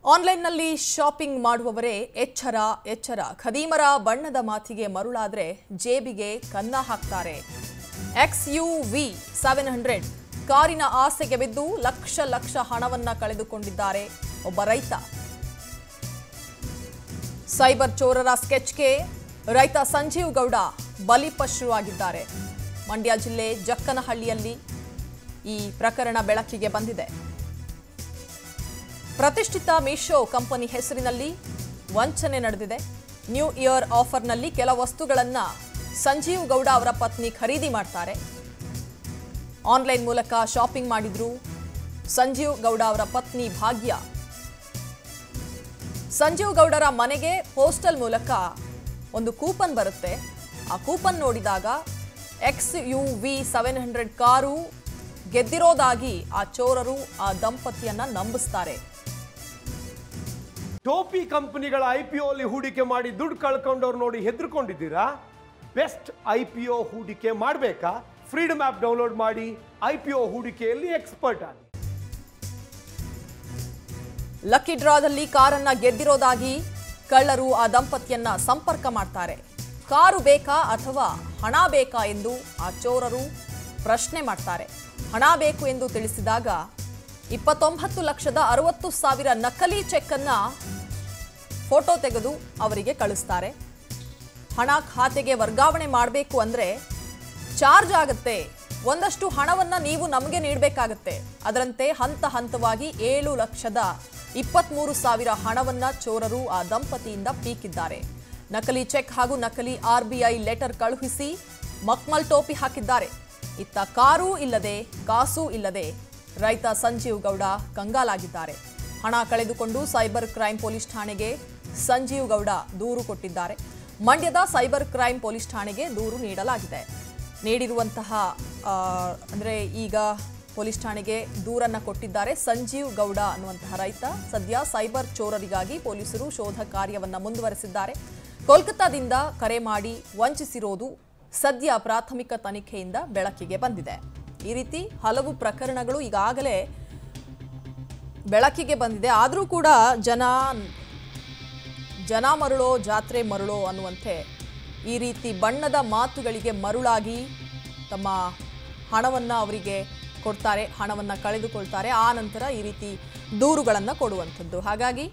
ಆನ್ಲೈನ್ನಲ್ಲಿ ಶಾಪಿಂಗ್ ಮಾಡುವವರೇ ಎಚ್ಚರ ಎಚ್ಚರ ಖದೀಮರ ಬಣ್ಣದ ಮಾತಿಗೆ ಮರುಳಾದ್ರೆ ಜೇಬಿಗೆ ಕನ್ನ ಹಾಕ್ತಾರೆ X U V seven hundred ಕಾರಿನ ಆಸೆಗೆ ಬಿದ್ದು ಲಕ್ಷ ಲಕ್ಷ ಹಣವನ್ನ ಕಳೆದುಕೊಂಡಿದ್ದಾರೆ ಒಬ್ಬ ರೈತ ಸೈಬರ್ ಚೋರರ ಸ್ಕೆಚ್ಗೆ ರೈತ ಸಂಜೀವ್ ಗೌಡ ಬಲಿಪಶುವಾಗಿದ್ದಾರೆ ಮಂಡ್ಯ ಜಿಲ್ಲೆ ಜಕ್ಕನಹಳ್ಳಿಯಲ್ಲಿ ಈ ಪ್ರಕರಣ ಬೆಳಕಿಗೆ ಬಂದಿದೆ ಪ್ರತಿಷ್ಠಿತ ಮೀಶೋ ಕಂಪನಿ ಹೆಸರಿನಲ್ಲಿ ವಂಚನೆ ನಡೆದಿದೆ ನ್ಯೂ ಇಯರ್ ಆಫರ್ನಲ್ಲಿ ಕೆಲ ವಸ್ತುಗಳನ್ನ ಸಂಜೀವ್ ಗೌಡ ಅವರ ಪತ್ನಿ ಖರೀದಿ ಮಾಡ್ತಾರೆ ಆನ್ಲೈನ್ ಮೂಲಕ ಶಾಪಿಂಗ್ ಮಾಡಿದ್ರು ಸಂಜೀವ್ ಗೌಡ ಅವರ ಪತ್ನಿ ಭಾಗ್ಯ ಸಂಜೀವ್ ಗೌಡರ ಮನೆಗೆ ಪೋಸ್ಟಲ್ ಮೂಲಕ ಒಂದು ಕೂಪನ್ ಬರುತ್ತೆ ಆ ಕೂಪನ್ ನೋಡಿದಾಗ X U V seven hundred car ಗೆದ್ದಿರೋದಾಗಿ ಆ ಚೋರರು ಆ ದಂಪತಿಯನ್ನ ನಂಬಿಸ್ತಾರೆ ಟೋಪಿ ಕಂಪನಿಗಳ ಐ ಪಿ ಅಲ್ಲಿ ಹೂಡಿಕೆ ಮಾಡಿ ದುಡ್ಡು ಕಳ್ಕೊಂಡವ್ರು ನೋಡಿ ಹೆದರ್ಕೊಂಡಿದ್ದೀರಾ ಬೆಸ್ಟ್ ಐ ಪಿ ಒ ಹೂಡಿಕೆ ಮಾಡಬೇಕಾ ಫ್ರೀಡಮ್ ಆ್ಯಪ್ ಡೌನ್ಲೋಡ್ ಮಾಡಿ ಐ ಪಿ ಒ ಹೂಡಿಕೆಯಲ್ಲಿ ಎಕ್ಸ್ಪರ್ಟ್ ಆಗಿ ಲಕ್ಕಿ ಡ್ರಾದಲ್ಲಿ ಕಾರನ್ನ ಗೆದ್ದಿರೋದಾಗಿ ಕಳ್ಳರು ಆ ದಂಪತಿಯನ್ನ ಸಂಪರ್ಕ ಮಾಡ್ತಾರೆ ಕಾರು ಬೇಕಾ ಅಥವಾ ಹಣ ಬೇಕಾ ಎಂದು ಆ ಚೋರರು ಪ್ರಶ್ನೆ ಮಾಡ್ತಾರೆ ಹಣ ಬೇಕು ಎಂದು ತಿಳಿಸಿದಾಗ ಇಪ್ಪತ್ತೊಂಬತ್ತು ಲಕ್ಷದ ಅರವತ್ತು ಸಾವಿರ ನಕಲಿ ಚೆಕ್ ಅನ್ನ ಫೋಟೋ ತೆಗೆದು ಅವರಿಗೆ ಕಳಿಸ್ತಾರೆ ಹಣ ಖಾತೆಗೆ ವರ್ಗಾವಣೆ ಮಾಡಬೇಕು ಅಂದ್ರೆ ಚಾರ್ಜ್ ಆಗುತ್ತೆ ಒಂದಷ್ಟು ಹಣವನ್ನ ನೀವು ನಮಗೆ ನೀಡಬೇಕಾಗತ್ತೆ ಅದರಂತೆ ಹಂತ ಹಂತವಾಗಿ ಏಳು ಲಕ್ಷದ ಇಪ್ಪತ್ಮೂರು ಸಾವಿರ ಹಣವನ್ನ ಚೋರರು ಆ ದಂಪತಿಯಿಂದ ಪೀಕಿದ್ದಾರೆ ನಕಲಿ ಚೆಕ್ ಹಾಗೂ ನಕಲಿ ಆರ್ಬಿಐ ಲೆಟರ್ ಕಳುಹಿಸಿ ಮಕ್ಮಲ್ ಟೋಪಿ ಹಾಕಿದ್ದಾರೆ ಇತ್ತ ಕಾರೂ ಇಲ್ಲದೆ ಕಾಸೂ ಇಲ್ಲದೆ ರೈತ ಸಂಜೀವ್ ಗೌಡ ಕಂಗಾಲಾಗಿದ್ದಾರೆ ಹಣ ಕಳೆದುಕೊಂಡು ಸೈಬರ್ ಕ್ರೈಂ ಪೊಲೀಸ್ ಠಾಣೆಗೆ ಸಂಜೀವ್ ಗೌಡ ದೂರು ಕೊಟ್ಟಿದ್ದಾರೆ ಮಂಡ್ಯದ ಸೈಬರ್ ಕ್ರೈಂ ಪೊಲೀಸ್ ಠಾಣೆಗೆ ದೂರು ನೀಡಲಾಗಿದೆ ನೀಡಿರುವಂತಹ ಆ, ಅಂದ್ರೆ ಈಗ ಪೊಲೀಸ್ ಠಾಣೆಗೆ ದೂರನ್ನ ಕೊಟ್ಟಿದ್ದಾರೆ ಸಂಜೀವ್ ಗೌಡ ಅನ್ನುವಂತಹ ರೈತ ಸದ್ಯ ಸೈಬರ್ ಚೋರರಿಗಾಗಿ ಪೊಲೀಸರು ಶೋಧ ಕಾರ್ಯವನ್ನ ಮುಂದುವರೆಸಿದ್ದಾರೆ ಕೋಲ್ಕತ್ತಾದಿಂದ ಕರೆ ಮಾಡಿ ವಂಚಿಸಿರೋದು ಸದ್ಯ ಪ್ರಾಥಮಿಕ ತನಿಖೆಯಿಂದ ಬೆಳಕಿಗೆ ಬಂದಿದೆ ಈ ರೀತಿ ಹಲವು ಪ್ರಕರಣಗಳು ಈಗಾಗಲೇ ಬೆಳಕಿಗೆ ಬಂದಿದೆ ಆದರೂ ಕೂಡ ಜನ ಜನ ಮರುಳೋ ಜಾತ್ರೆ ಮರುಳೋ ಅನ್ನುವಂತೆ ಈ ರೀತಿ ಬಣ್ಣದ ಮಾತುಗಳಿಗೆ ಮರುಳಾಗಿ ತಮ್ಮ ಹಣವನ್ನು ಅವರಿಗೆ ಕೊಡ್ತಾರೆ ಹಣವನ್ನು ಕಳೆದುಕೊಳ್ತಾರೆ ಆ ನಂತರ ಈ ರೀತಿ ದೂರುಗಳನ್ನು ಕೊಡುವಂಥದ್ದು ಹಾಗಾಗಿ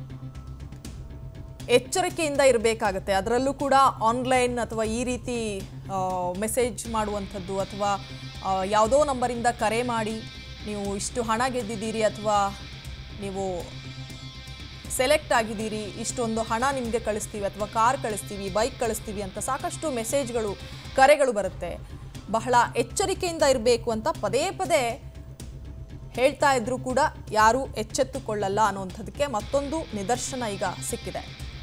ಎಚ್ಚರಿಕೆಯಿಂದ ಇರಬೇಕಾಗತ್ತೆ ಅದರಲ್ಲೂ ಕೂಡ ಆನ್ಲೈನ್ ಅಥವಾ ಈ ರೀತಿ ಮೆಸೇಜ್ ಮಾಡುವಂಥದ್ದು ಅಥವಾ ಆ, ಯಾವುದೋ ನಂಬರಿಂದ ಕರೆ ಮಾಡಿ ನೀವು ಇಷ್ಟು ಹಣ ಗೆದ್ದಿದ್ದೀರಿ ಅಥವಾ ನೀವು ಸೆಲೆಕ್ಟ್ ಆಗಿದ್ದೀರಿ ಇಷ್ಟೊಂದು ಹಣ ನಿಮಗೆ ಕಳಿಸ್ತೀವಿ ಅಥವಾ ಕಾರ್ ಕಳಿಸ್ತೀವಿ ಬೈಕ್ ಕಳಿಸ್ತೀವಿ ಅಂತ ಸಾಕಷ್ಟು ಮೆಸೇಜ್ಗಳು ಕರೆಗಳು ಬರುತ್ತೆ ಬಹಳ ಎಚ್ಚರಿಕೆಯಿಂದ ಇರಬೇಕು ಅಂತ ಪದೇ ಪದೇ ಹೇಳ್ತಾ ಇದ್ರೂ ಕೂಡ ಯಾರೂ ಎಚ್ಚೆತ್ತುಕೊಳ್ಳಲ್ಲ ಅನ್ನುವಂಥದ್ದಕ್ಕೆ ಮತ್ತೊಂದು ನಿದರ್ಶನ ಈಗ ಸಿಕ್ಕಿದೆ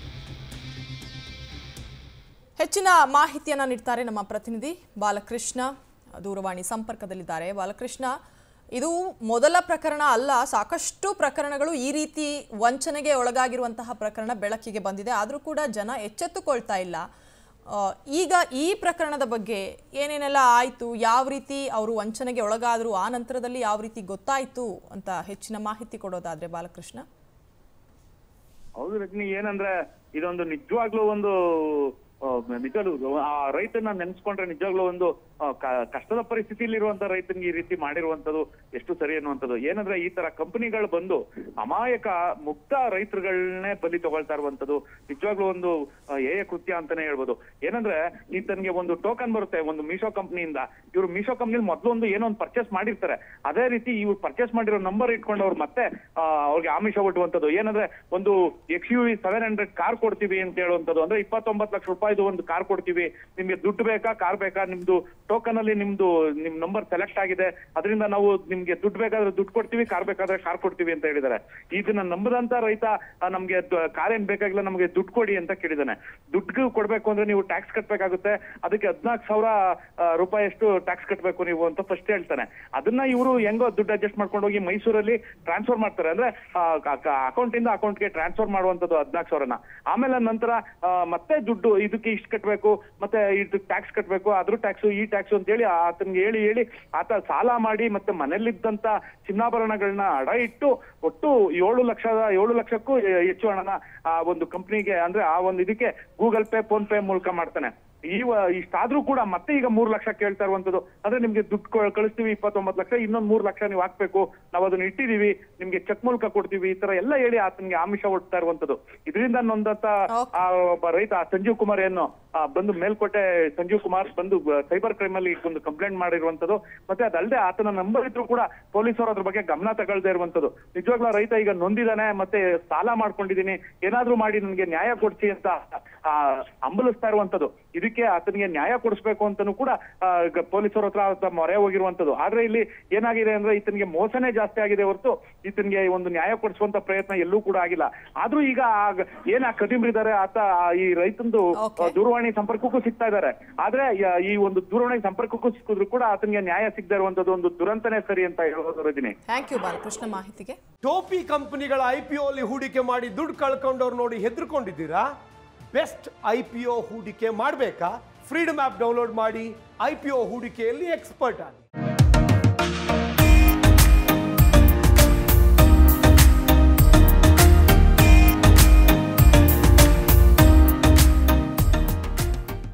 ಹೆಚ್ಚಿನ ಮಾಹಿತಿಯನ್ನು ನೀಡ್ತಾರೆ ನಮ್ಮ ಪ್ರತಿನಿಧಿ ಬಾಲಕೃಷ್ಣ ದೂರವಾಣಿ ಸಂಪರ್ಕದಲ್ಲಿದ್ದಾರೆ ಬಾಲಕೃಷ್ಣ ಇದು ಮೊದಲ ಪ್ರಕರಣ ಅಲ್ಲ ಸಾಕಷ್ಟು ಪ್ರಕರಣಗಳು ಈ ರೀತಿ ವಂಚನೆಗೆ ಒಳಗಾಗಿರುವಂತಹ ಪ್ರಕರಣ ಬೆಳಕಿಗೆ ಬಂದಿದೆ ಆದರೂ ಕೂಡ ಜನ ಎಚ್ಚೆತ್ತುಕೊಳ್ತಾ ಇಲ್ಲ ಆ, ಈಗ ಈ ಪ್ರಕರಣದ ಬಗ್ಗೆ ಏನೇನೆಲ್ಲ ಆಯಿತು ಯಾವ ರೀತಿ ಅವರು ವಂಚನೆಗೆ ಒಳಗಾದರು ಆ ನಂತರದಲ್ಲಿ ಯಾವ ರೀತಿ ಗೊತ್ತಾಯಿತು ಅಂತ ಹೆಚ್ಚಿನ ಮಾಹಿತಿ ಕೊಡೋದಾದ್ರೆ ಬಾಲಕೃಷ್ಣ ಹೌದು ರಜನಿ ಏನಂದ್ರೆ ಇದೊಂದು ನಿಜವಾಗ್ಲೂ ಒಂದು ಆ, ನಿಜವಾಗ್ಲೂ ಆ ರೈತನ ನೆನ್ಸ್ಕೊಂಡ್ರೆ ನಿಜವಾಗ್ಲೂ ಒಂದು ಆ, ಕ- ಕಷ್ಟದ ಪರಿಸ್ಥಿತಿಯಲ್ಲಿ ಇರುವಂತ ರೈತನಿಗೆ ಈ ರೀತಿ ಮಾಡಿರುವಂತದ್ದು ಎಷ್ಟು ಸರಿ ಅನ್ನುವಂಥದ್ದು ಏನಂದ್ರೆ ಈ ತರ ಕಂಪನಿಗಳು ಬಂದು ಅಮಾಯಕ ಮುಕ್ತ ರೈತರುಗಳನ್ನೇ ಬಲಿ ತಗೊಳ್ತಾ ಇರುವಂತದ್ದು ನಿಜವಾಗ್ಲೂ ಒಂದು ಆ, ಹೇಯ ಕೃತ್ಯ ಅಂತಾನೆ ಹೇಳ್ಬೋದು ಏನಂದ್ರೆ ಈತನಿಗೆ ಒಂದು ಟೋಕನ್ ಬರುತ್ತೆ ಒಂದು ಮೀಶೋ ಕಂಪ್ನಿಯಿಂದ ಇವರು ಮೀಶೋ ಕಂಪ್ನಿಲಿ ಮೊದಲು ಒಂದು ಏನೋ ಒಂದು ಪರ್ಚೇಸ್ ಮಾಡಿರ್ತಾರೆ ಅದೇ ರೀತಿ ಇವ್ರು ಪರ್ಚೇಸ್ ಮಾಡಿರೋ ನಂಬರ್ ಇಟ್ಕೊಂಡು ಅವ್ರು ಮತ್ತೆ ಆ, ಅವ್ರಿಗೆ ಆಮಿಷ ಒಡ್ಡುವಂಥದ್ದು ಏನಂದ್ರೆ ಒಂದು X U V seven hundred car ಕೊಡ್ತೀವಿ ಅಂತ ಹೇಳುವಂಥದ್ದು ಅಂದ್ರೆ ಇಪ್ಪತ್ತೊಂಬತ್ತು ಲಕ್ಷ ರೂಪಾಯಿದು ಒಂದು ಕಾರ್ ಕೊಡ್ತೀವಿ ನಿಮ್ಗೆ ದುಡ್ಡು ಬೇಕಾ ಕಾರ್ ಬೇಕಾ ನಿಮ್ದು ಟೋಕನ್ ಅಲ್ಲಿ ನಿಮ್ದು ನಿಮ್ ನಂಬರ್ ಸೆಲೆಕ್ಟ್ ಆಗಿದೆ ಅದರಿಂದ ನಾವು ನಿಮ್ಗೆ ದುಡ್ಡು ಬೇಕಾದ್ರೆ ದುಡ್ಡು ಕೊಡ್ತೀವಿ ಕಾರ್ ಬೇಕಾದ್ರೆ ಕಾರ್ ಕೊಡ್ತೀವಿ ಅಂತ ಹೇಳಿದ್ದಾರೆ ಇದನ್ನ ನಂಬದಂತ ರೈತ ಆ, ನಮ್ಗೆ ಕಾರ್ ಏನ್ ಬೇಕಾಗಿಲ್ಲ ನಮ್ಗೆ ದುಡ್ಡು ಕೊಡಿ ಅಂತ ಕೇಳಿದಾನೆ ದುಡ್ಡು ಕೊಡ್ಬೇಕು ಅಂದ್ರೆ ನೀವು ಟ್ಯಾಕ್ಸ್ ಕಟ್ಬೇಕಾಗುತ್ತೆ ಅದಕ್ಕೆ ಹದ್ನಾಲ್ಕು ಸಾವಿರ ಆ, ರೂಪಾಯಿ ಅಷ್ಟು ಟ್ಯಾಕ್ಸ್ ಕಟ್ಬೇಕು ನೀವು ಅಂತ ಫಸ್ಟ್ ಹೇಳ್ತಾನೆ ಅದನ್ನ ಇವರು ಹೆಂಗೋ ದುಡ್ಡು ಅಡ್ಜಸ್ಟ್ ಮಾಡ್ಕೊಂಡು ಹೋಗಿ ಮೈಸೂರಲ್ಲಿ ಟ್ರಾನ್ಸ್ಫರ್ ಮಾಡ್ತಾರೆ ಅಂದ್ರೆ ಅಕೌಂಟ್ ಇಂದ ಅಕೌಂಟ್ಗೆ ಟ್ರಾನ್ಸ್ಫರ್ ಮಾಡುವಂತದ್ದು ಹದ್ನಾಲ್ಕು ಸಾವಿರನ ಆಮೇಲೆ ನಂತರ ಆ, ಮತ್ತೆ ದುಡ್ಡು ಇದಕ್ಕೆ ಇಷ್ಟು ಕಟ್ಬೇಕು ಮತ್ತೆ ಇದು ಟ್ಯಾಕ್ಸ್ ಕಟ್ಬೇಕು ಅದ್ರ ಟ್ಯಾಕ್ಸ್ ಈ ಟ್ಯಾಕ್ಸ್ ಅಂತ ಹೇಳಿ ಆತನಿಗೆ ಹೇಳಿ ಹೇಳಿ ಆತ ಸಾಲ ಮಾಡಿ ಮತ್ತೆ ಮನೆಯಲ್ಲಿದ್ದಂತ ಚಿನ್ನಾಭರಣಗಳನ್ನ ಅಡ ಇಟ್ಟು ಒಟ್ಟು ಏಳು ಲಕ್ಷದ ಏಳು ಲಕ್ಷಕ್ಕೂ ಹೆಚ್ಚು ಹಣನ ಆ ಒಂದು ಕಂಪ್ನಿಗೆ ಅಂದ್ರೆ ಆ ಒಂದು ಇದಕ್ಕೆ ಗೂಗಲ್ ಪೇ ಫೋನ್ ಪೇ ಮೂಲಕ ಮಾಡ್ತಾನೆ ಈ ಇಷ್ಟಾದ್ರೂ ಕೂಡ ಮತ್ತೆ ಈಗ ಮೂರ್ ಲಕ್ಷ ಕೇಳ್ತಾ ಇರುವಂತದ್ದು ಅಂದ್ರೆ ನಿಮ್ಗೆ ದುಡ್ಡು ಕೊ- ಕಳಿಸ್ತೀವಿ ಇಪ್ಪತ್ತೊಂಬತ್ತು ಲಕ್ಷ ಇನ್ನೊಂದ್ ಮೂರ್ ಲಕ್ಷ ನೀವು ಹಾಕ್ಬೇಕು ನಾವು ಅದನ್ನ ಇಟ್ಟಿದೀವಿ ನಿಮ್ಗೆ ಚೆಕ್ ಮೂಲಕ ಕೊಡ್ತೀವಿ ಈ ತರ ಎಲ್ಲ ಹೇಳಿ ಆತನಿಗೆ ಆಮಿಷ ಒಡ್ತಾ ಇರುವಂತದ್ದು ಇದರಿಂದ ನೊಂದಂತ Okay. ಆ ಒಬ್ಬ ರೈತ ಆ ಸಂಜೀವ್ ಕುಮಾರ್ ಏನು ಆ, ಬಂದು ಮೇಲ್ಕೋಟೆ ಸಂಜೀವ್ ಕುಮಾರ್ ಬಂದು ಸೈಬರ್ ಕ್ರೈಮ್ ಅಲ್ಲಿ ಒಂದು ಕಂಪ್ಲೇಂಟ್ ಮಾಡಿರುವಂತದ್ದು ಮತ್ತೆ ಅದಲ್ಲದೆ ಆತನ ನಂಬರ್ ಇದ್ರು ಕೂಡ ಪೊಲೀಸರು ಅದ್ರ ಬಗ್ಗೆ ಗಮನ ತಗೊಳ್ದೇ ಇರುವಂತದ್ದು ನಿಜವಾಗ್ಲೂ ಆ ರೈತ ಈಗ ನೊಂದಿದಾನೆ ಮತ್ತೆ ಸಾಲ ಮಾಡ್ಕೊಂಡಿದೀನಿ ಏನಾದ್ರೂ ಮಾಡಿ ನನಗೆ ನ್ಯಾಯ ಕೊಡ್ಸಿ ಅಂತ ಆ, ಹಂಬಲಿಸ್ತಾ ಇರುವಂತದ್ದು ಇದಕ್ಕೆ ಆತನಿಗೆ ನ್ಯಾಯ ಕೊಡಿಸ್ಬೇಕು ಅಂತಾನು ಕೂಡ ಆ, ಗ- ಪೊಲೀಸರ ಹತ್ರ ಆತ ಮೊರೆ ಹೋಗಿರುವಂತದ್ದು ಆದ್ರೆ ಇಲ್ಲಿ ಏನಾಗಿದೆ ಅಂದ್ರೆ ಈತನಿಗೆ ಮೋಸನೇ ಜಾಸ್ತಿ ಆಗಿದೆ ಹೊರತು ಈತನಿಗೆ ಒಂದು ನ್ಯಾಯ ಕೊಡಿಸುವಂತ ಪ್ರಯತ್ನ ಎಲ್ಲೂ ಕೂಡ ಆಗಿಲ್ಲ ಆದ್ರೂ ಈಗ ಆ ಗ- ಏನ್ ಆ ಕದಿಮ್ರು ಇದಾರೆ ಆತ ಆ ಈ ರೈತಂದು Okay. ದೂರವಾಣಿ ಸಂಪರ್ಕಕ್ಕೂ ಸಿಗ್ತಾ ಇದ್ದಾರೆ ಆದ್ರೆ ಯ- ಈ ಒಂದು ದೂರವಾಣಿ ಸಂಪರ್ಕಕ್ಕೂ ಸಿಕ್ಕಿದ್ರು ಕೂಡ ಆತನಿಗೆ ನ್ಯಾಯ ಸಿಗದೆ ಇರುವಂತದ್ದು ಒಂದು ದುರಂತನೇ ಸರಿ ಅಂತ ಹೇಳೋದು ರಜನಿ ಥ್ಯಾಂಕ್ ಯು ಬಾಲಕೃಷ್ಣ ಮಾಹಿತಿಗೆ ಟೋಪಿ ಕಂಪನಿಗಳ ಐ ಪಿ ಅಲ್ಲಿ ಹೂಡಿಕೆ ಮಾಡಿ ದುಡ್ಡು ಕಳ್ಕೊಂಡವ್ರು ನೋಡಿ ಹೆದರ್ಕೊಂಡಿದ್ದೀರಾ ಬೆಸ್ಟ್ ಐ ಪಿ ಒ ಹೂಡಿಕೆ ಮಾಡಬೇಕಾ ಫ್ರೀಡಮ್ ಆ್ಯಪ್ ಡೌನ್ಲೋಡ್ ಮಾಡಿ ಐ ಪಿ ಒ ಹೂಡಿಕೆಯಲ್ಲಿ ಎಕ್ಸ್ಪರ್ಟ್ ಆಗಿ